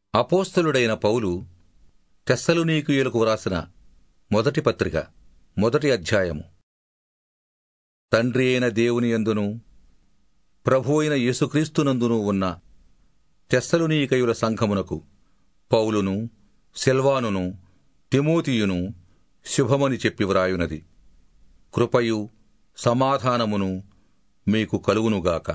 అపోస్తలుడైన పౌలు తెస్సలునీకుయులకు వ్రాసిన మొదటి పత్రిక మొదటి అధ్యాయము తండ్రి అయిన దేవుని యందును ప్రభు అయిన యేసుక్రీస్తునందును ఉన్న తెస్సలునీకయుల సంఘమునకు పౌలును సెల్వానును తిమోతియును శుభమని చెప్పి వ్రాయునది కృపయు సమాధానమును మీకు కలుగునుగాక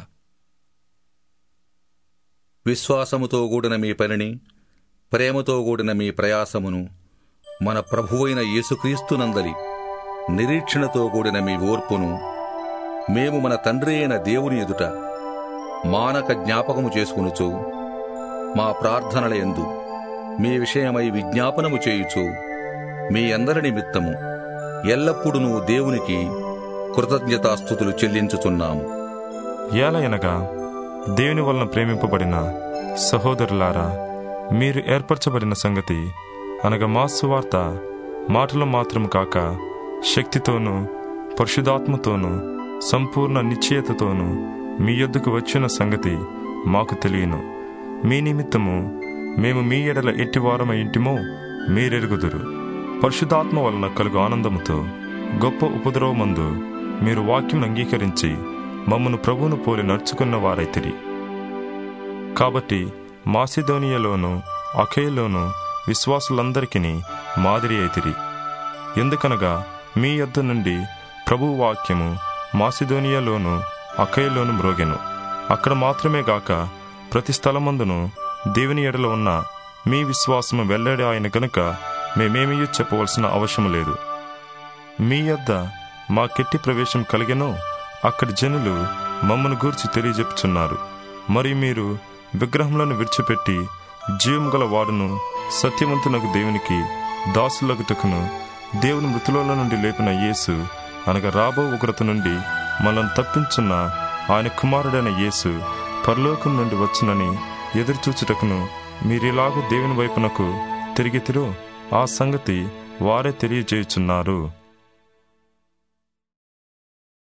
విశ్వాసముతో కూడిన మీ పనిని ప్రేమతో కూడిన మీ ప్రయాసమును మన ప్రభువైన యేసుక్రీస్తునందలి నిరీక్షణతో కూడిన మీ ఓర్పును మేము మన తండ్రి అయిన దేవుని ఎదుట మానక జ్ఞాపకము చేసుకునుచు మా ప్రార్థనల యందు మీ విషయమై విజ్ఞాపనము చేయుచు మీ అందరి నిమిత్తము ఎల్లప్పుడూ దేవునికి కృతజ్ఞతాస్థుతులు చెల్లించుచున్నాము ఏలయనగా దేవుని వలన ప్రేమింపబడిన సహోదరులారా మీరు ఏర్పరచబడిన సంగతి అనగా మా సువార్త మాటలు మాత్రము కాక శక్తితోనూ పరిశుధాత్మతోనూ సంపూర్ణ నిశ్చయతతోనూ మీ యొద్దకు వచ్చిన సంగతి మాకు తెలియను మీ నిమిత్తము మేము మీ ఎడల ఎట్టివారమై ఇంటిమో మీరెరుగుదురు పరిశుధాత్మ వలన కలుగు ఆనందముతో గొప్ప ఉపద్రవమందు మీరు వాక్యం అంగీకరించి మమ్మను ప్రభువును పోలి నడుచుకున్న వారైతిరి కాబట్టి మాసిధోనియలోను అఖేలోను విశ్వాసులందరికీ మాదిరి అయితిరి ఎందుకనగా మీ యొద్ద నుండి ప్రభు వాక్యము మాసిధోనియలోను అఖేలోను మ్రోగెను అక్కడ మాత్రమే గాక ప్రతి స్థలమందును దేవుని ఎడల ఉన్న మీ విశ్వాసము వెల్లడి ఆయన గనుక మేమేమీ చెప్పవలసిన అవసరం లేదు మీ యొద్ద మా కెట్టి ప్రవేశం కలిగెనో అక్కడి జనులు మమ్మను గూర్చి తెలియజెప్పుచున్నారు మరి మీరు విగ్రహములను విడిచిపెట్టి జీవం గల వాడును సత్యవంతునకు దేవునికి దాసులగుటకును దేవుని మృతులలో నుండి లేపిన యేసు అనగా రాబో ఉగ్రత నుండి మనల్ని తప్పించున్న ఆయన కుమారుడైన యేసు పరలోకం నుండి వచ్చునని ఎదురుచూచుటకును మీరిలాగూ దేవుని వైపునకు తిరిగితిరో ఆ సంగతి వారే తెలియజేయుచున్నారు